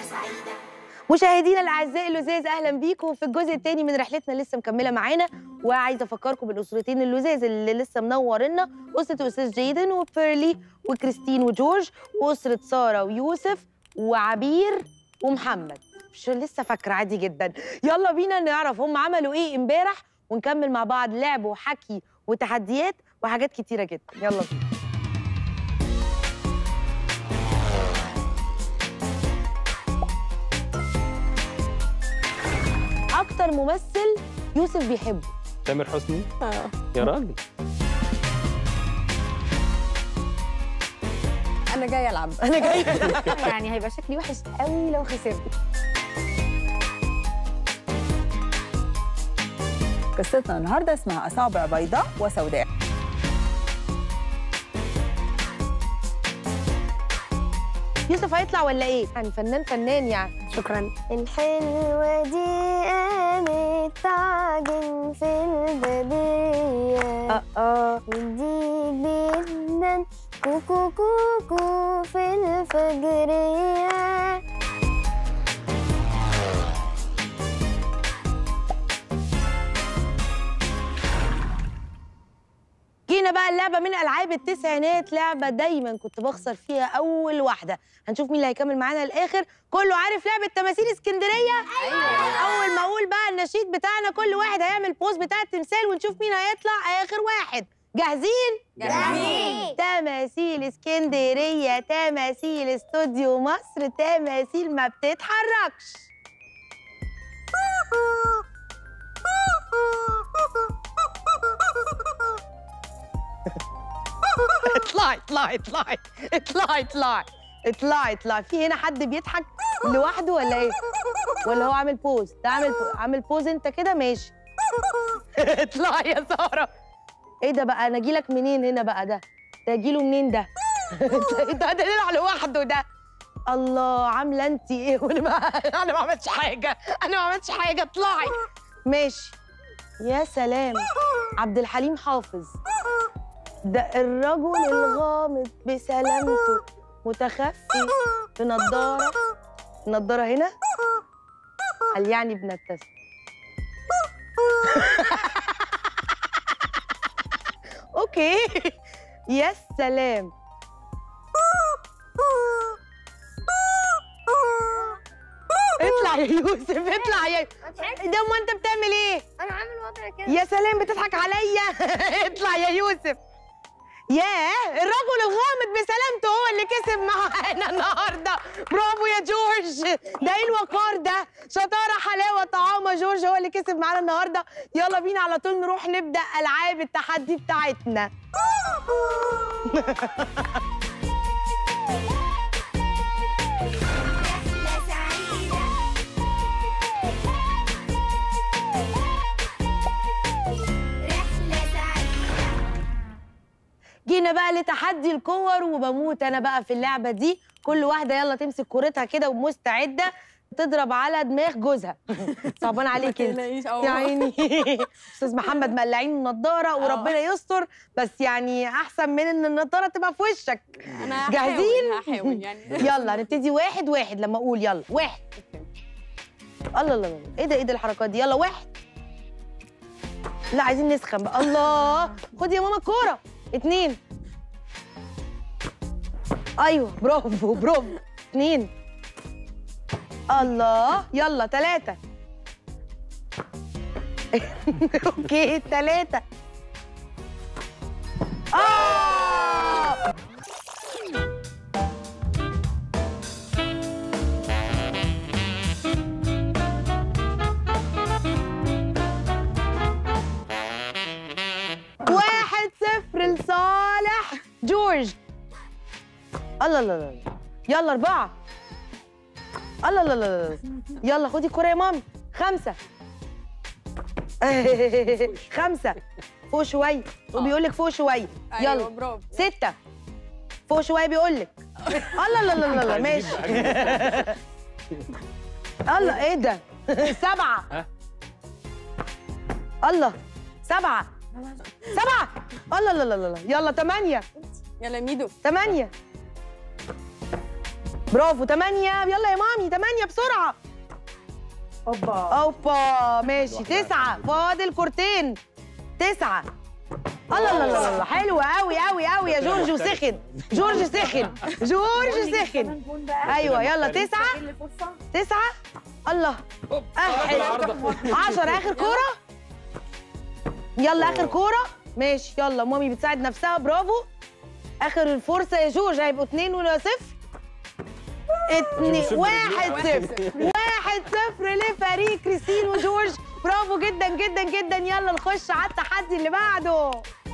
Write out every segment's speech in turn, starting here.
مشاهدينا الاعزاء اللزاز اهلا بيكم في الجزء الثاني من رحلتنا لسه مكمله معانا وعايزه افكركم بالاسرتين اللزاز اللي لسه منورنا اسره الاستاذ جيدن وبيرلي وكريستين وجورج واسره ساره ويوسف وعبير ومحمد مش لسه فاكره عادي جدا يلا بينا نعرف هم عملوا ايه امبارح ونكمل مع بعض لعب وحكي وتحديات وحاجات كتيره جدا يلا بينا اكتر ممثل يوسف بيحبه تامر حسني اه يا راجل انا جايه العب انا جاي يعني هيبقى شكلي وحش قوي لو خسرت قصتنا النهارده اسمها اصابع بيضاء وسوداء يوسف هيطلع ولا ايه يعني فنان فنان يعني شكرا الحلوة دي قامت تعجن في البدية اه اه ودي جدا كوكو كوكو في الفجرية جينا بقى اللعبه من العاب التسعينات لعبه دايما كنت بخسر فيها اول واحده هنشوف مين اللي هيكمل معانا الاخر كله عارف لعبه تماثيل اسكندريه ايوه اول ما اقول بقى النشيد بتاعنا كل واحد هيعمل بوز بتاع التمثال ونشوف مين هيطلع اخر واحد جاهزين جاهزين. تماثيل اسكندريه تماثيل استوديو مصر تماثيل ما بتتحركش اطلعي اطلعي اطلعي اطلعي اطلعي اطلعي اطلعي في هنا حد بيضحك لوحده ولا ايه؟ ولا هو عامل بوز؟ ده عامل عامل بوز انت كده ماشي اطلعي يا ساره ايه ده بقى انا اجيلك منين هنا بقى ده؟ ده اجيله منين ده؟ ده ده طلع لوحده ده الله عامله انت ايه وانا ما انا ما عملتش حاجه انا ما عملتش حاجه اطلعي ماشي يا سلام عبد الحليم حافظ ده الرجل الغامض بسلامته متخفي بنضارة النضارة هنا هل يعني بنبتسم اوكي يا سلام اطلع يا يوسف اطلع يا ده ما انت بتعمل ايه أنا عامل وضع كده يا سلام بتضحك عليا اطلع يا يوسف ياه الرجل الغامض بسلامته هو اللي كسب معانا النهارده برافو يا جورج ده ايه الوقار ده شطاره حلاوه طعامه جورج هو اللي كسب معانا النهارده يلا بينا على طول نروح نبدا العاب التحدي بتاعتنا جينا بقى لتحدي الكور وبموت انا بقى في اللعبه دي كل واحده يلا تمسك كورتها كده ومستعده تضرب على دماغ جوزها صعبان عليك انت يا عيني استاذ محمد مقلعين النضاره وربنا يستر بس يعني احسن من ان النضاره تبقى في وشك انا جاهزين؟ هحاول هحاول يعني يلا هنبتدي واحد واحد لما اقول يلا واحد الله الله الله ايه ده ايه ده الحركات دي يلا واحد لا عايزين نسخن بقى الله خد يا ماما الكوره اتنين ايوه برافو برافو اتنين الله يلا تلاتة اوكي تلاتة اه واحد صفر لصالح جورج الله الله الله يلا أربعة الله الله الله الله. يلا خدي الكرة يا مامي خمسة خمسة فوق شوية وبيقول لك فوق شوية أيوة، يلا برافو ستة فوق شوية بيقول لك الله الله الله الله ماشي الله ايه ده سبعة ها؟ الله سبعة سبعة الله الله الله الله يلا ثمانية يلا ميدو ثمانية برافو تمانية يلا يا مامي تمانية بسرعة اوبا اوبا ماشي واحدة تسعة فاضل كورتين تسعة الله الله الله الله حلوة قوي قوي قوي يا جورج وسخن جورج سخن جورج سخن ايوه يلا تسعة تسعة الله اه حلو عشرة اخر كورة يلا اخر كورة ماشي يلا مامي بتساعد نفسها برافو اخر الفرصة يا جورج هيبقوا اتنين ولا صفر اتنين صفر واحد رجليه. صفر واحد صفر لفريق كريستين وجورج برافو جدا جدا جدا يلا نخش على التحدي اللي بعده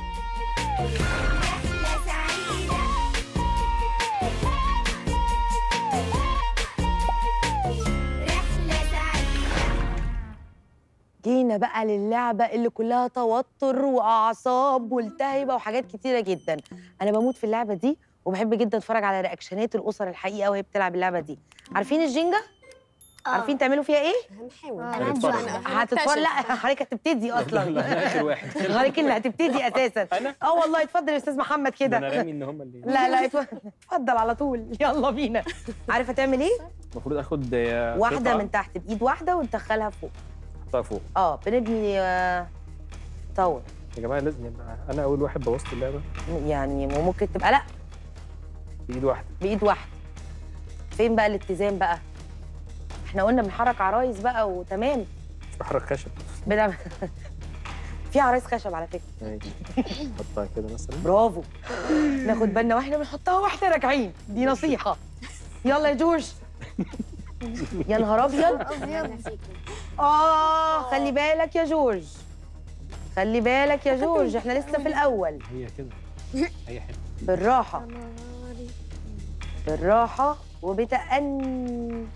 جينا بقى للعبة اللي كلها توتر وأعصاب ملتهبة وحاجات كتيرة جدا أنا بموت في اللعبة دي وبحب جدا أتفرج على رياكشنات الأسر الحقيقة وهي بتلعب اللعبة دي عارفين الجينجا؟ عارفين تعملوا فيها إيه؟ آه، هنتفرج. أنا عندي واحدة. هتتفرج لا حضرتك هتبتدي لا أصلا انا اخر واحد حضرتك اللي هتبتدي أساسا انا اه والله اتفضل يا أستاذ محمد ده كده انا رامي ان هم اللي لا لا اتفضل اتفضل على طول يلا بينا عارف هتعمل ايه؟ المفروض اخد آه، واحدة قطعة من تحت بإيد واحدة وندخلها فوق احطها فوق اه بنبني آه، طور يا جماعه لازم يبقى انا اول واحد بوظت اللعبه يعني وممكن تبقى لا بايد واحده بايد واحده فين بقى الاتزان بقى احنا قلنا بنحرك عرايس بقى وتمام مش بحرك خشب بنعمل في عرايس خشب على فكره ماشي احطها كده مثلا برافو ناخد بالنا واحنا بنحطها واحنا راجعين دي نصيحه يلا يا جورج يا نهار ابيض أبيض اه خلي بالك يا جورج خلي بالك يا جورج احنا لسه في الاول هي كده هي حلوه بالراحه بالراحه وبتأني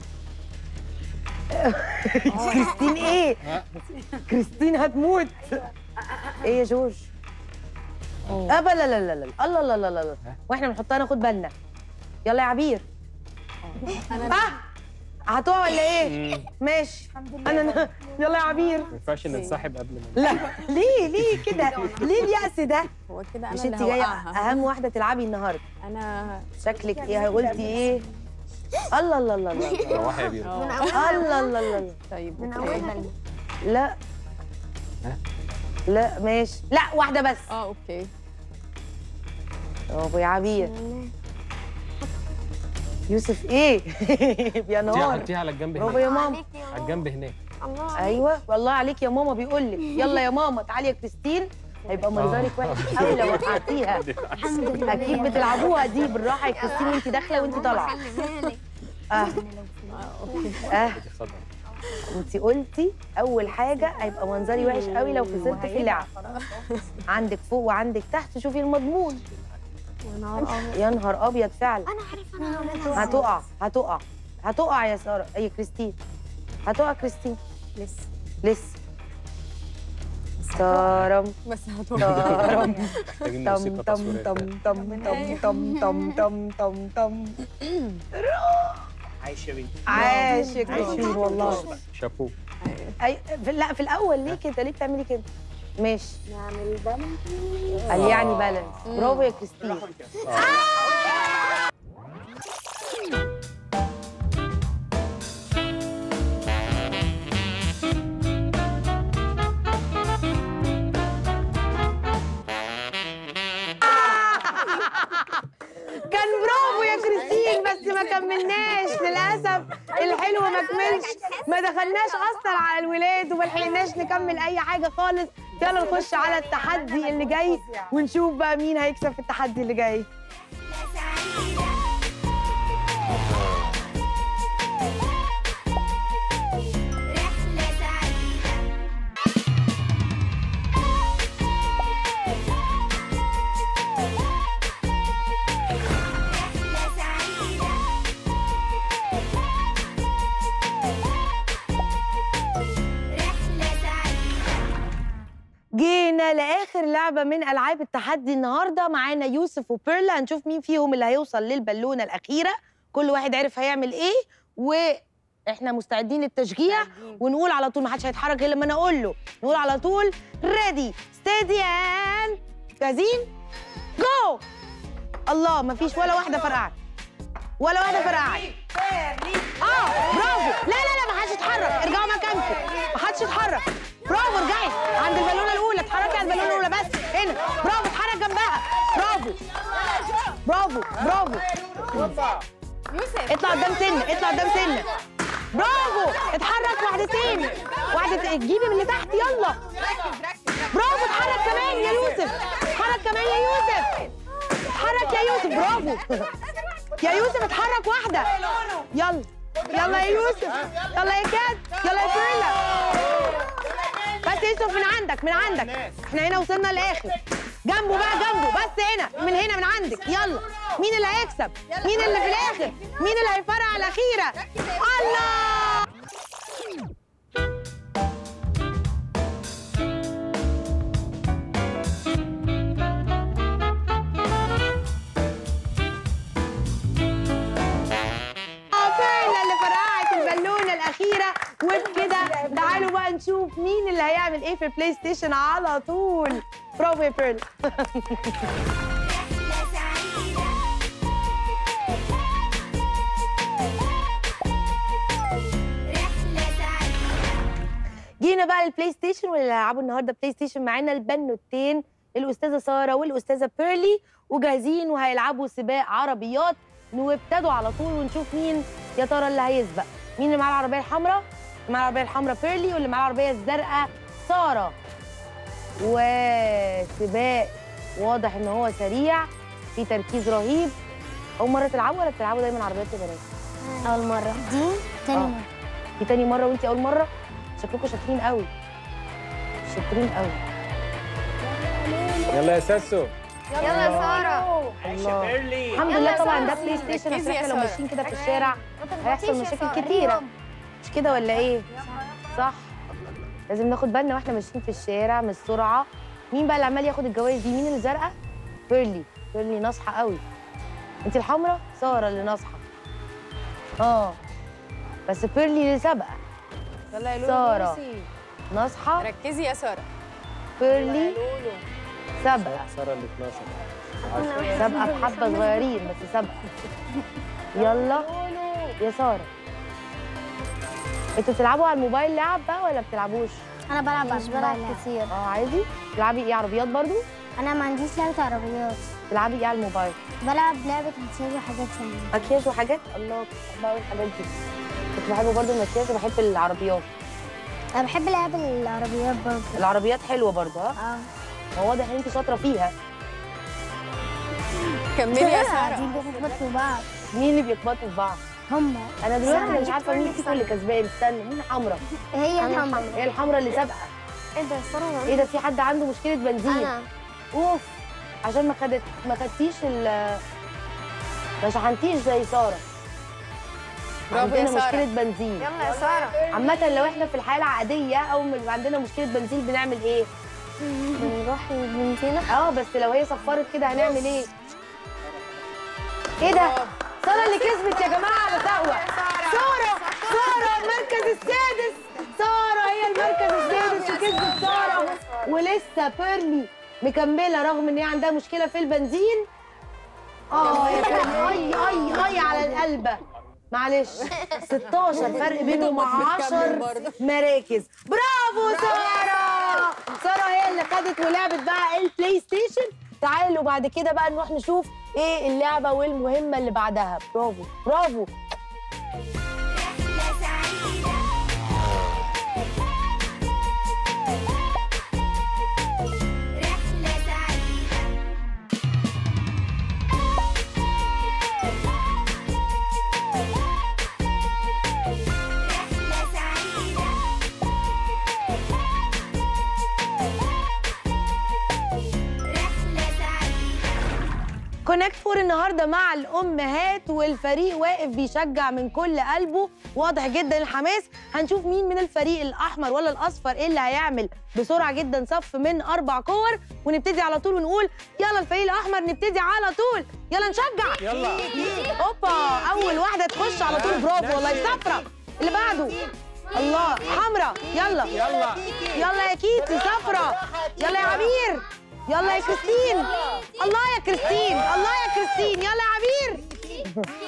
كريستين ايه كريستين هتموت ايه يا جورج ابا لا لا لا لا الله لا لا لا لا واحنا بنحطها ناخد بالنا يلا يا عبير اه هتقع ولا ايه مم. ماشي انا يلا يا عبير ما ينفعش ننسحب قبل ما لا ليه ليه كده ليه اليأس ده هو كده انا مش اللي انت جايه هوقعها. اهم واحده تلعبي النهارده انا شكلك ايه قلتي ايه الله الله الله الله روحي يا بيرو آه. الله الله الله الله طيب من أوكي. أولها لا ها؟ لا ماشي لا واحده بس اه اوكي برافو يا عبير يوسف ايه يا حطيها نهار حطيها على الجنب برافو هناك يا ماما عليك يا على ماما. الجنب هناك الله ايوه والله عليك يا ماما بيقول لك يلا يا ماما تعالي يا كريستين هيبقى منظرك وحش قوي لو وقعتيها الحمد لله اكيد بتلعبوها دي بالراحه يا كريستين وانت داخله وانت طالعه خلي بالك اه اه اوكي اه اتفضل انت قلتي اول حاجه هيبقى منظري وحش قوي لو خسرت في اللعب عندك فوق وعندك تحت شوفي المضمون يا نهار ابيض فعلا انا عارفه انا هتقع هتقع هتقع يا ساره اي كريستين هتقع كريستين لسه لسه تارم بس هتوقع تارم محتاجين تم موسيقى تم تصويريه تم تم تم تم تم تم تم تم عايش يا بيه عاش يا كريستين والله شابو أي في لا في الاول ليه كده ليه بتعملي كده ماشي نعمل بالانس قال يعني بالانس برافو يا كريستين كان برافو يا كريستين بس ما كملناش للاسف الحلو ما كملش ما دخلناش اصلا على الولاد وما لحقناش نكمل اي حاجه خالص يلا نخش على التحدي اللي جاي ونشوف بقى مين هيكسب في التحدي اللي جاي جينا لاخر لعبه من العاب التحدي النهارده معانا يوسف وبيرلا هنشوف مين فيهم اللي هيوصل للبالونه الاخيره كل واحد عرف هيعمل ايه واحنا مستعدين للتشجيع ونقول على طول ما حدش هيتحرك غير لما انا اقول له نقول على طول ريدي ستيدي اند جاهزين جو الله ما فيش ولا واحده فرقعت ولا واحده فرقعت اه برافو لا لا لا ما حدش يتحرك ارجعوا مكانكم ما حدش يتحرك برافو ارجعي عند البالونه الاولى اتحركي على البالونه الاولى بس هنا برافو اتحرك جنبها برافو برافو برافو يوسف اطلع قدام سنه اطلع قدام سنه برافو اتحرك واحدتين واحدة تجيبي من اللي تحت يلا برافو اتحرك كمان يا يوسف اتحرك كمان يا يوسف اتحرك يا يوسف برافو يا يوسف اتحرك واحدة يلا يلا يا يوسف يلا يا كاد يلا يا فيلا بس يوسف من عندك من عندك احنا هنا وصلنا للاخر جنبه بقى جنبه بس هنا من هنا من عندك يلا مين اللي هيكسب مين اللي في الاخر مين اللي هيفرقع الاخيره الله آه، فعلا اللي فرقعت البالونه الاخيره وبكده تعالوا بقى نشوف مين اللي هيعمل ايه في البلاي ستيشن على طول برافو يا بيرل جينا بقى للبلاي ستيشن واللي هيلعبوا النهارده بلاي ستيشن معانا البنوتين الاستاذه ساره والاستاذه بيرلي وجاهزين وهيلعبوا سباق عربيات وابتدوا على طول ونشوف مين يا ترى اللي هيسبق مين اللي معاه العربيه الحمراء اللي معاه العربيه الحمراء بيرلي واللي معاه العربيه الزرقاء ساره وسباق واضح ان هو سريع في تركيز رهيب اول مره تلعبوا ولا بتلعبوا دايما عربيات يا بنات أول مرة دي تاني آه. مرة دي تاني مره وانتي اول مره شكلكم شاطرين قوي شاطرين قوي يلا يا ساسو يلا يا سارة الله ايرلي الحمد يلا لله يا طبعا ده سارة. بلاي ستيشن ركزي عشان يا احنا لو سارة. ماشيين كده في الشارع هيحصل مشاكل كتيره مش كده ولا ايه صح لازم ناخد بالنا واحنا ماشيين في الشارع من السرعه مين بقى اللي عمال ياخد الجوائز دي مين اللي زرقاء بيرلي بيرلي ناصحه قوي انت الحمراء ساره اللي ناصحه اه بس بيرلي اللي سابقه يلا يا لولو سارة. بصي. ناصحه ركزي يا ساره بيرلي سابقه ساره ال 12 سابقه بحبه صغيرين بس سابقه يلا يا ساره انتوا بتلعبوا على الموبايل لعب بقى ولا بتلعبوش؟ أنا بلعب مش بلعب كتير اه عادي؟ بتلعبي ايه عربيات برضو؟ أنا ما عنديش لعبة عربيات بتلعبي ايه على الموبايل؟ بلعب لعبة مكياج وحاجات ثانية مكياج وحاجات؟ الله كنت بحب قوي الحاجات دي كنت بحب برضو المكياج وبحب العربيات أنا بحب لعب العربيات برضه العربيات حلوه برضو ها؟ اه هو واضح ان انت شاطره فيها كملي يا دي ساره بتخبط في بعض مين اللي بيخبطوا في بعض؟ هم انا دلوقتي أنا مش عارفه مين فيكم اللي كسبان استنى مين حمرا؟ هي أنا الحمراء هي الحمرا اللي سابقه ايه ده سارة ايه ده في حد عنده مشكله بنزين أنا اوف عشان ما خدت ما خدتيش ال ما شحنتيش زي ساره برافو يا عندنا سارة. مشكله بنزين يلا يا سارة عامة لو احنا في الحالة عادية أول ما بيبقى عندنا مشكلة بنزين بنعمل إيه؟ بنروح للبنزينة اه بس لو هي صفرت كده هنعمل إيه؟ إيه ده؟ سارة اللي كسبت يا جماعة على سقوة سارة سارة المركز السادس سارة هي المركز السادس وكسبت سارة ولسه بيرلي مكملة رغم إن هي عندها مشكلة في البنزين اه يا بيرلي اي اي اي على القلبة معلش 16 فرق بينهم بتكمل 10 برضه. مراكز برافو سارة سارة هي اللي خدت ولعبت بقى البلاي ستيشن تعالوا بعد كده بقى نروح نشوف ايه اللعبة والمهمة اللي بعدها برافو برافو كونكت فور النهارده مع الامهات والفريق واقف بيشجع من كل قلبه واضح جدا الحماس هنشوف مين من الفريق الاحمر ولا الاصفر ايه اللي هيعمل بسرعه جدا صف من اربع كور ونبتدي على طول ونقول يلا الفريق الاحمر نبتدي على طول يلا نشجع يلا اوبا اول واحده تخش على طول برافو والله صفرة اللي بعده الله حمرا يلا يلا يلا يا كيتي صفرة يلا يا عبير يلا يا كريستين الله يا كريستين الله يا كريستين يلا يا عبير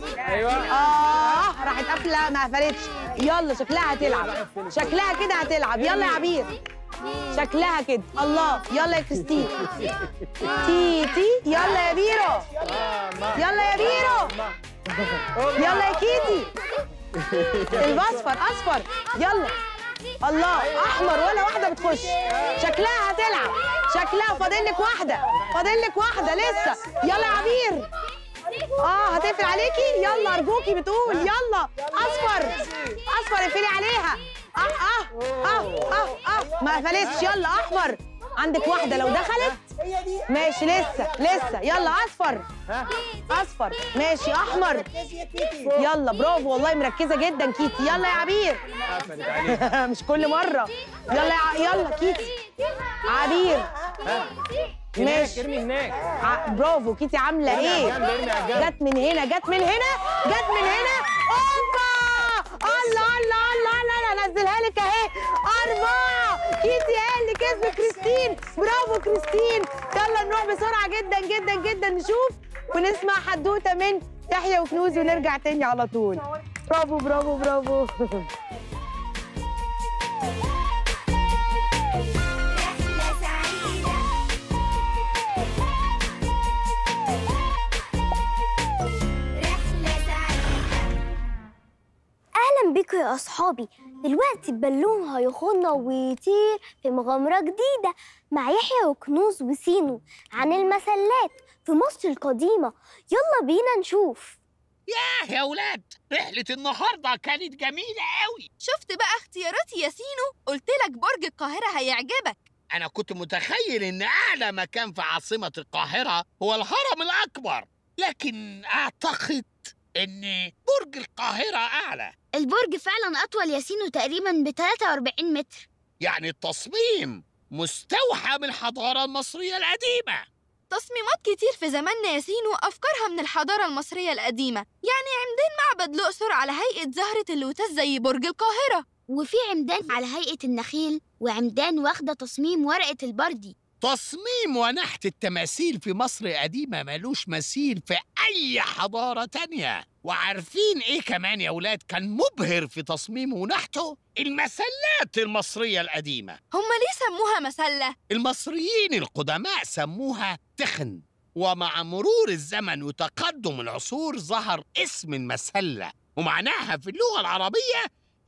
ايوه اه راحت قافله ما قفلتش يلا شكلها هتلعب شكلها كده هتلعب يلا يا عبير شكلها كده الله يلا يا كريستين تيتي يلا يا بيرو يلا يا بيرو يلا يا كيتي البصفر اصفر يلا الله احمر ولا واحده بتخش شكلها هتلعب شكلها فاضل لك واحده فاضل لك واحده لسه يلا يا عبير اه هتقفل عليكي يلا ارجوكي بتقول يلا اصفر اصفر اقفلي عليها اه اه اه اه اه ما قفلتش يلا احمر عندك واحده لو دخلت ماشي لسه لسه يلا اصفر اصفر ماشي احمر يلا برافو والله مركزه جدا كيتي يلا يا عبير قفلت عليك مش كل مره يلا يا ع- يلا كيتي عبير هناك ماشي ارمي هناك ع- برافو كيتي عامله ايه جنب ارمي على الجنب جت من هنا جت من هنا جت من هنا اوبا الله الله الله الله انا انزلها لك اهي اربعه كيتي هي اللي كسب كريستين برافو كريستين يلا نروح بسرعه جدا جدا جدا نشوف ونسمع حدوته من يحيى وكنوز ونرجع تاني على طول برافو برافو برافو رحلة سعيدة رحلة سعيدة اهلا بيكم يا اصحابي دلوقتي البالون هيخوضنا ويطير في مغامره جديده مع يحيى وكنوز وسينو عن المسلات في مصر القديمه يلا بينا نشوف ياه يا ولاد رحلة النهاردة كانت جميلة قوي شفت بقى اختياراتي يا سينو قلت لك برج القاهرة هيعجبك أنا كنت متخيل إن أعلى مكان في عاصمة القاهرة هو الهرم الأكبر لكن أعتقد إن برج القاهرة أعلى البرج فعلا اطول يا سينو تقريبا ب 43 متر يعني التصميم مستوحى من الحضارة المصرية القديمة تصميمات كتير في زماننا يا سينو أفكارها من الحضارة المصرية القديمة يعني عمدان معبد الأقصر على هيئة زهرة اللوتس زي برج القاهرة وفي عمدان على هيئه النخيل وعمدان واخده تصميم ورقه البردي تصميم ونحت التماثيل في مصر قديمة ملوش مثيل في أي حضارة تانية وعارفين إيه كمان يا ولاد كان مبهر في تصميمه ونحته؟ المسلات المصرية القديمة هما ليه سموها مسلة؟ المصريين القدماء سموها تخن ومع مرور الزمن وتقدم العصور ظهر اسم المسلة ومعناها في اللغة العربية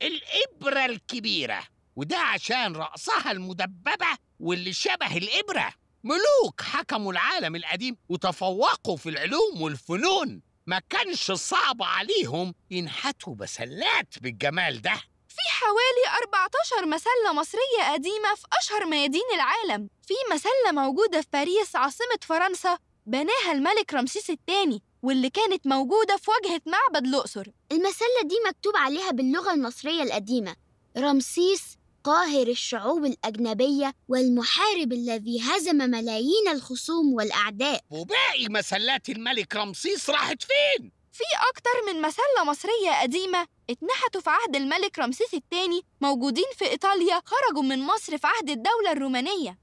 الإبرة الكبيرة وده عشان رأسها المدببة واللي شبه الإبرة ملوك حكموا العالم القديم وتفوقوا في العلوم والفنون ما كانش صعب عليهم ينحتوا مسلات بالجمال ده في حوالي 14 مسلة مصرية قديمة في أشهر ميادين العالم في مسلة موجودة في باريس عاصمة فرنسا بناها الملك رمسيس الثاني واللي كانت موجودة في واجهة معبد الأقصر المسلة دي مكتوب عليها باللغة المصرية القديمة رمسيس قاهر الشعوب الأجنبية والمحارب الذي هزم ملايين الخصوم والأعداء وباقي مسلات الملك رمسيس راحت فين؟ في أكتر من مسلة مصرية قديمة اتنحتوا في عهد الملك رمسيس الثاني موجودين في إيطاليا خرجوا من مصر في عهد الدولة الرومانية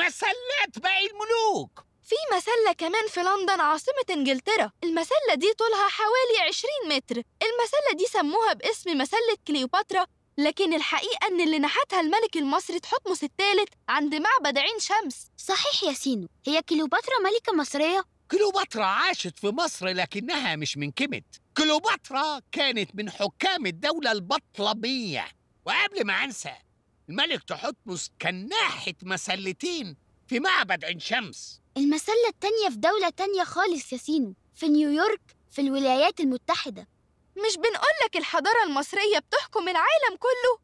ومسلات باقي الملوك في مسلة كمان في لندن عاصمة إنجلترا المسلة دي طولها حوالي 20 متر المسلة دي سموها باسم مسلة كليوباترا لكن الحقيقة إن اللي نحتها الملك المصري تحتمس الثالث عند معبد عين شمس صحيح يا سينو هي كليوباترا ملكة مصرية؟ كليوباترا عاشت في مصر لكنها مش من كيمت كليوباترا كانت من حكام الدولة البطلمية وقبل ما أنسى الملك تحتمس كان ناحت مسلتين في معبد عين شمس المسلة التانية في دولة تانية خالص يا سينو في نيويورك في الولايات المتحدة مش بنقولك الحضارة المصرية بتحكم العالم كله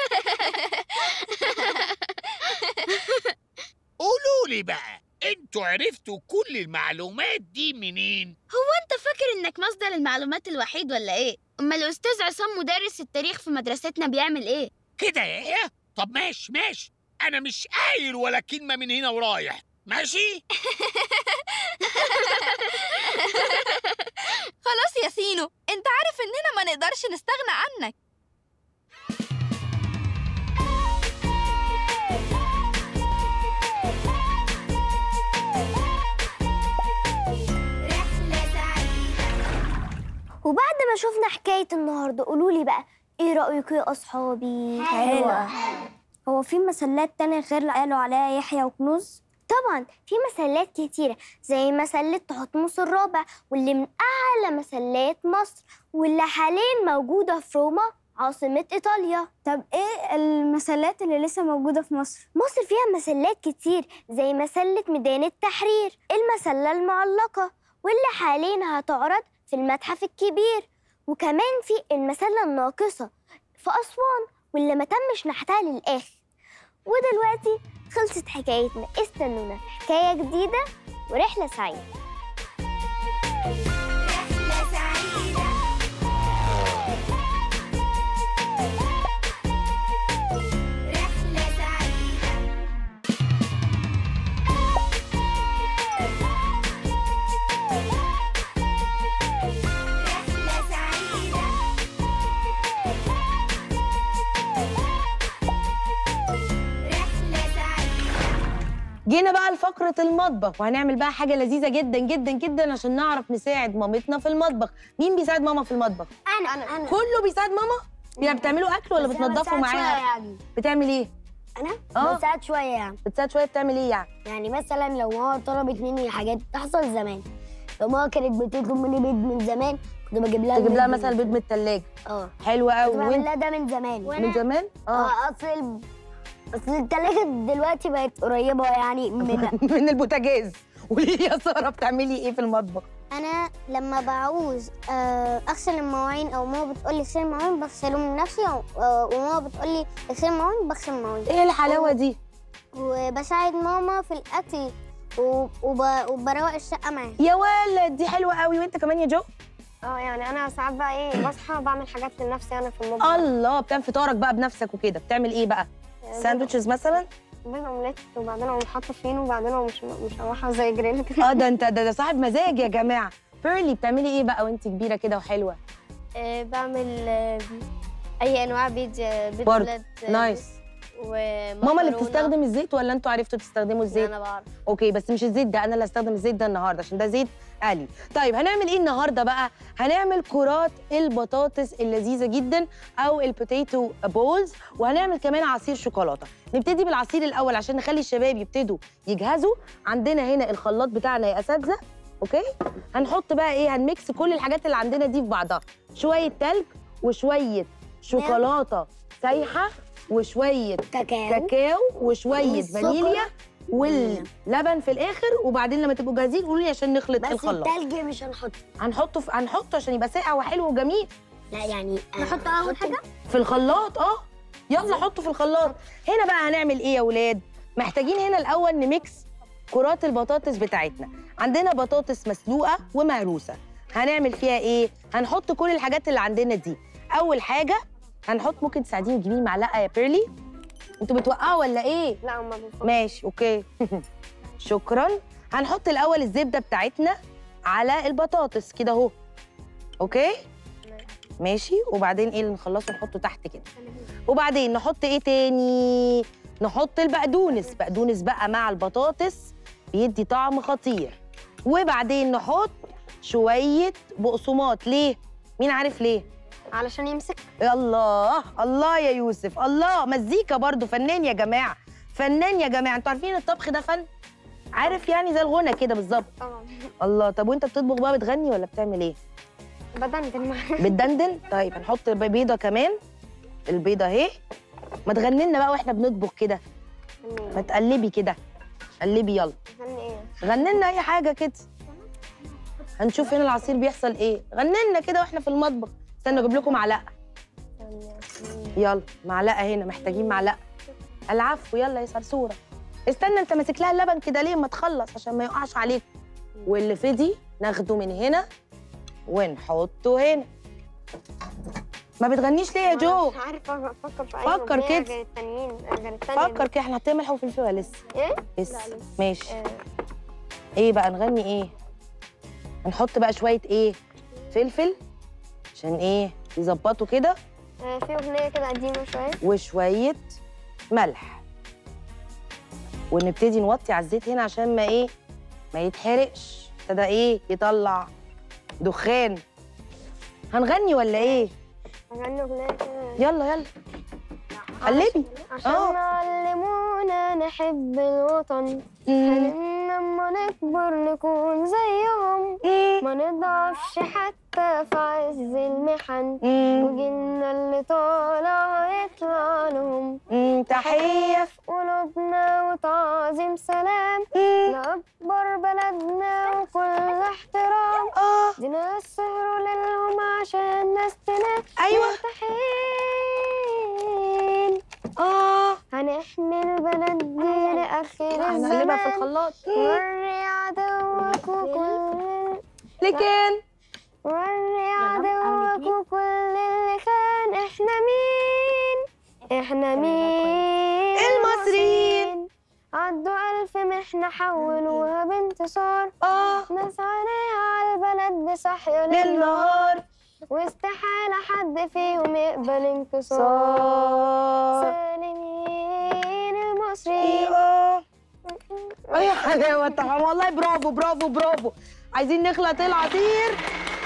قولوا لي بقى انتوا عرفتوا كل المعلومات دي منين؟ انت فاكر انك مصدر المعلومات الوحيد ولا ايه؟ اما الاستاذ عصام مدرس التاريخ في مدرستنا بيعمل ايه؟ كده يا إيه؟ طب ماشي ماشي أنا مش قايل ولا كلمة من هنا ورايح ماشي؟ خلاص يا سينو انت عارف اننا ما نقدرش نستغنى عنك رحلة سعيدة وبعد ما شفنا حكاية النهاردة قولوا لي بقى ايه رأيكم يا أصحابي؟ حلوة. هو في مسلات تانية غير اللي قالوا عليها يحيى وكنوز؟ طبعا في مسلات كتيرة زي مسلة تحتمس الرابع واللي من أعلى مسلات مصر واللي حاليا موجودة في روما عاصمة إيطاليا طب إيه المسلات اللي لسه موجودة في مصر؟ مصر فيها مسلات كتير زي مسلة ميدان التحرير المسلة المعلقة واللي حاليا هتعرض في المتحف الكبير وكمان في المسلة الناقصة في أسوان واللي ما تمش نحتها للآخر ودلوقتي خلصت حكايتنا استنونا في حكاية جديدة ورحلة سعيدة رحلة سعيدة رحلة سعيدة رحلة سعيدة رحلة سعيدة جينا بقى لفقرة المطبخ وهنعمل بقى حاجة لذيذة جدا جدا جدا عشان نعرف نساعد مامتنا في المطبخ مين بيساعد ماما في المطبخ أنا أنا كله بيساعد ماما يعني بتعملوا اكل ولا بتنضفوا معاها يعني بتعمل ايه أنا اه بساعد شوية يعني بتساعد شويه بتعمل ايه يعني يعني مثلا لو ماما طلبت مني حاجات تحصل زمان لو ماما كانت بتطلب مني بيض من زمان كنت بجيب لها تجيب لها البيض مثلا بيض من الثلاجه اه حلوه قوي كنت بعمل وانت لها ده من زمان من زمان اه اه اصل اصل التلاجة دلوقتي بقت قريبة يعني من من البوتاجاز قولي لي يا ساره بتعملي ايه في المطبخ انا لما بعوز آه، اغسل المواعين او ماما بتقول لي اغسل المواعين بغسلهم من نفسي أو- آه، وماما بتقول لي اغسل المواعين بغسل المواعين ايه الحلاوه دي وبساعد ماما في الاكل و- وب- وبروق الشقة معاها يا ولد دي حلوه قوي وانت كمان يا جو اه يعني انا ساعات بقى ايه بصحى بعمل حاجات لنفسي انا في المطبخ الله بتعمل فطارك بقى بنفسك وكده بتعمل ايه بقى ساندوتشز مثلا بيض اومليت وبعدين اقوم حاطه فين وبعدين اقوم مش مشوحه زي جريل كده اه ده انت ده, ده صاحب مزاج يا جماعه بيرلي بتعملي ايه بقى وانت كبيره كده وحلوه بعمل اي انواع بيض بيض برضه. بلد نايس ماما اللي بتستخدم الزيت ولا انتوا عرفتوا تستخدموا الزيت انا بعرف اوكي بس مش الزيت ده انا اللي هستخدم الزيت ده النهارده عشان ده زيت قلي طيب هنعمل ايه النهارده بقى هنعمل كرات البطاطس اللذيذه جدا او البوتيتو بولز وهنعمل كمان عصير شوكولاته نبتدي بالعصير الاول عشان نخلي الشباب يبتدوا يجهزوا عندنا هنا الخلاط بتاعنا يا اساتذه اوكي هنحط بقى ايه هنميكس كل الحاجات اللي عندنا دي في بعضها شويه تلج وشويه شوكولاته سايحه وشويه كاكاو كاكاو وشويه والسكر. فانيليا واللبن في الاخر وبعدين لما تبقوا جاهزين قولوا لي عشان نخلط بس الخلاط التلج مش هنحطه هنحطه في... هنحطه عشان يبقى ساقع وحلو وجميل لا يعني نحط اول حاجة في الخلاط اه يلا حطه في الخلاط هنا بقى هنعمل ايه يا ولاد محتاجين هنا الاول نميكس كرات البطاطس بتاعتنا عندنا بطاطس مسلوقه ومهروسه هنعمل فيها ايه هنحط كل الحاجات اللي عندنا دي اول حاجه هنحط ممكن تساعديني تجيبي معلقه يا بيرلي انتوا بتوقعوا ولا ايه لا ما بفكر ماشي اوكي شكرا هنحط الاول الزبده بتاعتنا على البطاطس كده اهو اوكي ماشي وبعدين ايه اللي نخلصه نحطه تحت كده وبعدين نحط ايه تاني نحط البقدونس بقدونس بقى مع البطاطس بيدي طعم خطير وبعدين نحط شويه بقسماط ليه مين عارف ليه علشان يمسك الله الله يا يوسف الله مزيكا برضو فنان يا جماعه فنان يا جماعه انتوا عارفين الطبخ ده فن عارف يعني زي الغنى كده بالظبط طبعا الله طب وانت بتطبخ بقى بتغني ولا بتعمل ايه بدندن معاه بتدندن طيب هنحط بيضه كمان البيضه اهي ما تغني لنا بقى واحنا بنطبخ كده ما تقلبي كده قلبي يلا غني ايه غني لنا اي حاجه كده هنشوف هنا العصير بيحصل ايه غني لنا كده واحنا في المطبخ استنى اجيب لكم معلقه يلا معلقه هنا محتاجين معلقه العفو يلا يا صرصوره استنى انت ماسك لها اللبن كده ليه ما تخلص عشان ما يقعش عليك واللي فدي ناخده من هنا ونحطه هنا ما بتغنيش ليه يا جو مش عارفه افكر في اي فكر أغنية كده. غير التانيين غير التانية فكر كده احنا حاطين ملح وفلفل ولا لسه ايه؟ لسه لا، لسه. ماشي آه، ايه بقى نغني ايه هنحط بقى شويه ايه فلفل عشان ايه يظبطوا كده آه، في اغنيه كده قديمه شويه وشويه ملح ونبتدي نوطي على الزيت هنا عشان ما ايه ما يتحرقش ابتدى ايه يطلع دخان هنغني ولا ايه اغني اغنيه كده يلا يلا قلبي عشان آه. علمونا نحب الوطن حلمنا لما نكبر نكون زيهم ما نضعفش حتى في عز المحن وجيلنا اللي طالع هيطلع لهم تحية في قلوبنا وتعظيم سلام لأكبر بلدنا وكل احترام اه دي ناس سهروا ليلهم عشان ناس تنام ايوه مرتاحين اه هنحمي البلد دي لآخر هنقلبها في الزمان الخلاط وري عدوك وكل لكن وري عدوك وكل اللي كان احنا مين احنا مين المصريين. عدوا ألف محنة حولوها بانتصار اه ناس عينيها على البلد دي صاحية للنهار واستحالة حد فيهم يقبل انكسار صار سالمين المصريين اه يا حلاوة طبعا والله برافو برافو برافو عايزين نخلط العصير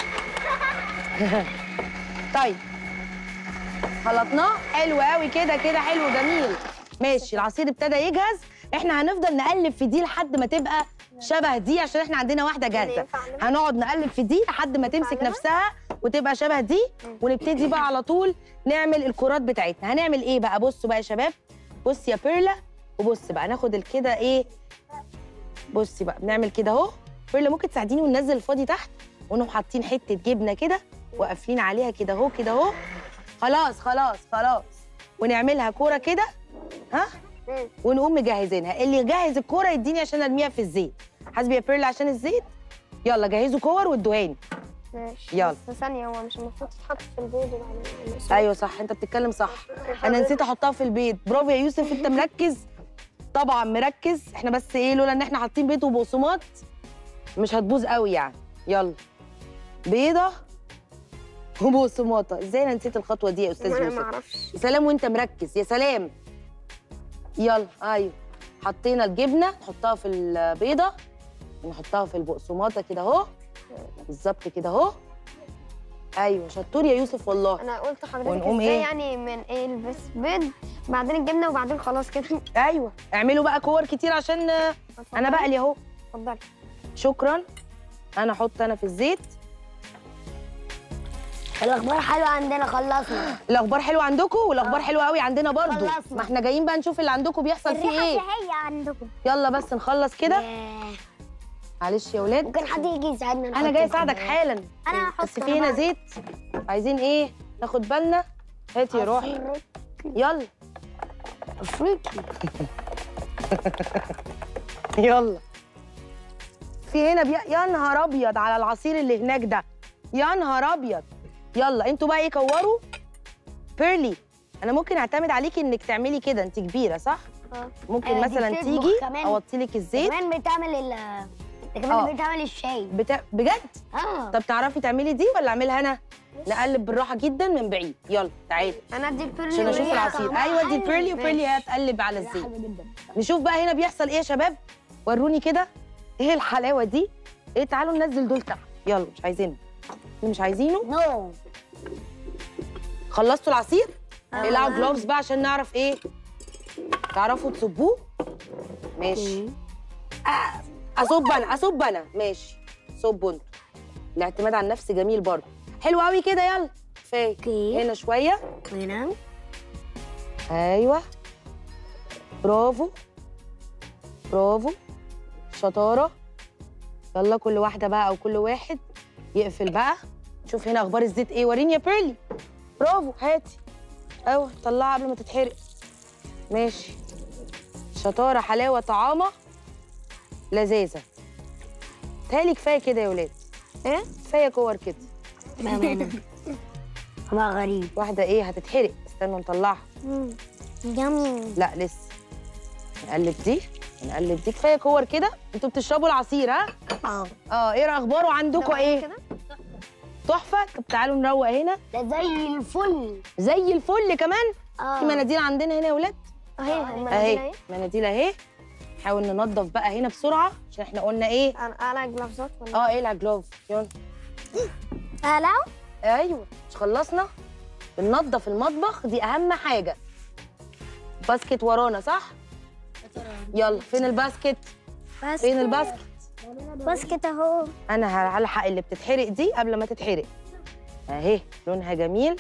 طيب خلطناه حلو قوي كده كده حلو جميل ماشي العصير ابتدى يجهز احنا هنفضل نقلب في دي لحد ما تبقى شبه دي عشان احنا عندنا واحده جاهزه هنقعد نقلب في دي لحد ما تمسك نفسها وتبقى شبه دي ونبتدي بقى على طول نعمل الكرات بتاعتنا هنعمل ايه بقى بصوا بقى يا شباب بص يا بيرلا وبص بقى ناخد الكده ايه بصي بقى بنعمل كده اهو بيرلا ممكن تساعديني وننزل الفاضي تحت ونقوم حاطين حته جبنه كده وقافلين عليها كده اهو كده اهو خلاص خلاص خلاص ونعملها كوره كده ها ونقوم مجهزينها اللي يجهز الكوره يديني عشان ارميها في الزيت حاسبي يا بيرلا عشان الزيت يلا جهزوا كور وادوهاني ماشي يلا. بس ثانية هو مش المفروض تتحط في البيض وبعدين ايوه صح انت بتتكلم صح انا نسيت احطها في البيت برافو يا يوسف انت مركز طبعا مركز احنا بس ايه لولا ان احنا حاطين بيض وبقسماط مش هتبوظ قوي يعني يلا بيضه وبقسماطه ازاي انا نسيت الخطوه دي يا استاذ انا ما يوسف اعرفش يا سلام وانت مركز يا سلام يلا ايوه حطينا الجبنه نحطها في البيضه ونحطها في البقسماطه كده اهو بالظبط كده اهو ايوه شطور يا يوسف والله انا قلت لحضرتك ونقوم ازاي إيه؟ يعني من ايه البس بيض بعدين الجبنة وبعدين خلاص كده ايوه اعملوا بقى كور كتير عشان آه، انا بقلي اهو اتفضلي شكرا انا احط انا في الزيت الاخبار حلوه عندنا خلصنا الاخبار حلوه عندكم والاخبار حلوه قوي عندنا برضو خلصنا. ما احنا جايين بقى نشوف اللي عندكم بيحصل فيه الريحه ايه هي عندكم يلا بس نخلص كده ياه. معلش يا ولاد ممكن حد يجي يساعدنا انا نحط جاي اساعدك الكوبايات؟ حالا أنا هحط بس في أنا هنا بقى. زيت عايزين ايه ناخد بالنا هاتي يا روحي يلا افريقي يلا في هنا بي... يا نهار ابيض على العصير اللي هناك ده يا نهار ابيض يلا انتوا بقى ايه كوروا بيرلي انا ممكن اعتمد عليكي انك تعملي كده انت كبيره صح اه. ممكن أيوة، دي مثلا بتطبخ تيجي كمان. اوطي لك الزيت كمان بتعمل ال ده آه. كمان بتعمل الشاي بتا... بجد اه طب تعرفي تعملي دي ولا اعملها انا نقلب بالراحه جدا من بعيد يلا تعالي انا ادي البيرلي عشان اشوف وريحة العصير طعمها ايوه دي حلو. البيرلي وبيرلي ماشي. هتقلب على الزيت حلو جدا نشوف بقى هنا بيحصل ايه يا شباب وروني كده ايه الحلاوه دي ايه تعالوا ننزل دول تحت يلا مش عايزينه اللي مش عايزينه نو خلصتوا العصير آه. اقلعوا جلوفز بقى عشان نعرف ايه تعرفوا تصبوه ماشي آه، اصب انا اصب انا ماشي صبوا انتوا الاعتماد على النفس جميل برضه حلو قوي كده يلا كفايه اوكي هنا شويه هنا ايوه برافو برافو شطاره يلا كل واحده بقى او كل واحد يقفل بقى شوف هنا اخبار الزيت ايه وريني يا بيرلي برافو هاتي ايوه طلعها قبل ما تتحرق ماشي شطاره حلاوه طعامه لذاذه تهيألي كفايه كده يا ولاد ايه كفايه كور كده بامانه طبعا غريب واحده ايه هتتحرق استنوا نطلعها يم لا لسه نقلب دي نقلب دي كفايه كور كده انتوا بتشربوا العصير ها اه اه ايه اخباره عندكم ايه كده تحفه طب تعالوا نروق هنا ده زي الفل زي الفل كمان في اه مناديل عندنا هنا يا ولاد اهي المناديل اهي اهي مناديل اهي نحاول ننظف بقى هنا بسرعه عشان احنا قلنا ايه انا اقلع الجلافزات ولا اه اقلع جلوف يلا هلا ايوه مش خلصنا بننضف المطبخ دي اهم حاجه باسكت ورانا صح يلا فين الباسكت فين الباسكت باسكت اهو انا هلحق اللي بتتحرق دي قبل ما تتحرق اهي لونها جميل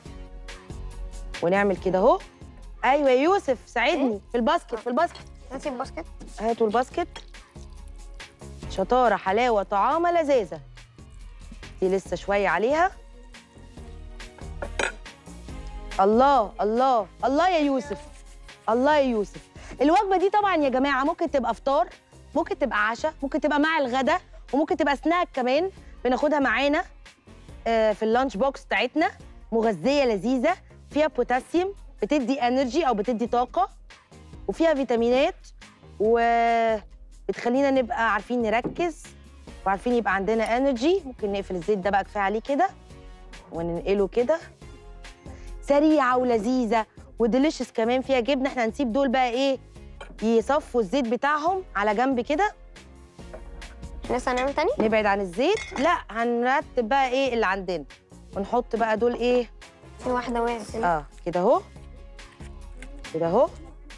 ونعمل كده اهو ايوه يا يوسف ساعدني في الباسكت في الباسكت هاتي الباسكت هاتوا الباسكت شطاره حلاوه طعامه لذاذه دي لسه شويه عليها الله الله الله يا يوسف الله يا يوسف الوجبه دي طبعا يا جماعه ممكن تبقى فطار ممكن تبقى عشاء ممكن تبقى مع الغدا وممكن تبقى سناك كمان بناخدها معانا آه، في اللانش بوكس بتاعتنا مغذيه لذيذه فيها بوتاسيوم بتدي انرجي او بتدي طاقه وفيها فيتامينات وبتخلينا نبقى عارفين نركز وعارفين يبقى عندنا انرجي ممكن نقفل الزيت ده بقى كفايه عليه كده وننقله كده سريعه ولذيذه وديليشس كمان فيها جبنه احنا هنسيب دول بقى ايه يصفوا الزيت بتاعهم على جنب كده لسه هنعمل تاني نبعد عن الزيت لا هنرتب بقى ايه اللي عندنا ونحط بقى دول ايه في واحده وقعت هنا اه كده اهو كده اهو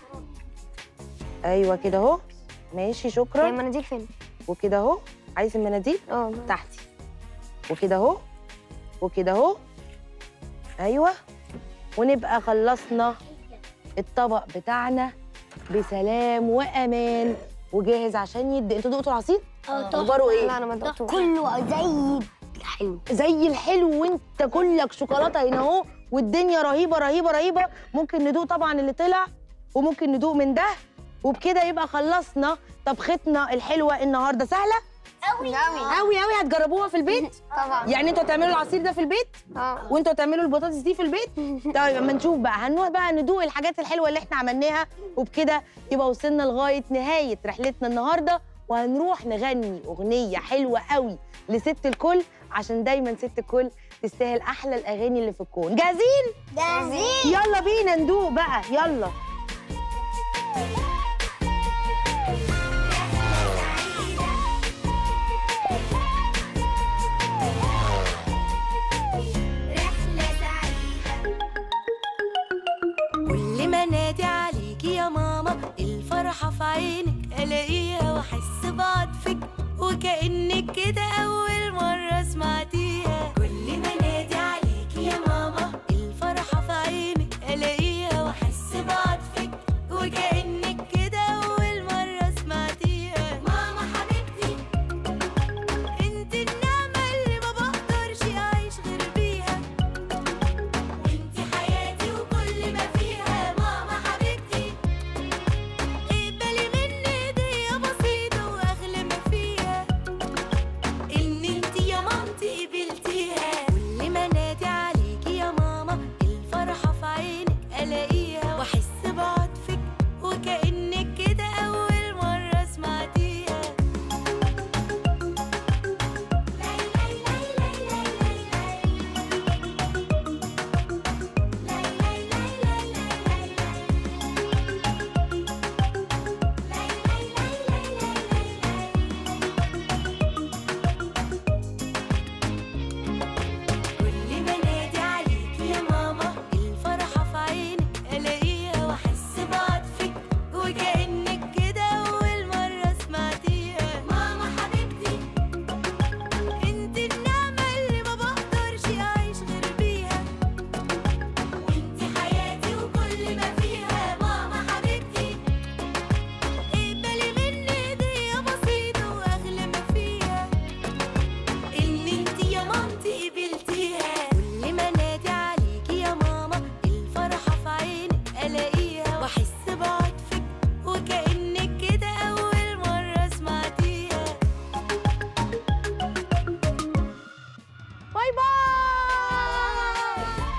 ايوه كده اهو ماشي هي شكرا المناديل فين وكده اهو عايز المناديل اه تحتي وكده اهو وكده اهو ايوه ونبقى خلصنا الطبق بتاعنا بسلام وامان وجاهز عشان يدي انتوا دقتوا العصير اخباره ايه لا انا ما دقتوش كله زي الحلو زي الحلو وانت كلك شوكولاته هنا اهو والدنيا رهيبه رهيبه رهيبه ممكن ندوق طبعا اللي طلع وممكن ندوق من ده وبكده يبقى خلصنا طبختنا الحلوه النهارده سهله قوي قوي قوي قوي هتجربوها في البيت طبعا يعني انتوا هتعملوا العصير ده في البيت اه وانتوا هتعملوا البطاطس دي في البيت طيب اما نشوف بقى هنروح بقى ندوق الحاجات الحلوه اللي احنا عملناها وبكده يبقى وصلنا لغايه نهايه رحلتنا النهارده وهنروح نغني اغنيه حلوه قوي لست الكل عشان دايما ست الكل تستاهل احلى الاغاني اللي في الكون جاهزين جاهزين يلا بينا ندوق بقى يلا رحلة سعيدة كل ما نادي عليكي يا ماما الفرحة في عينك ألاقيها وأحس بعطفك وكأنك كده أول مرة سمعتيها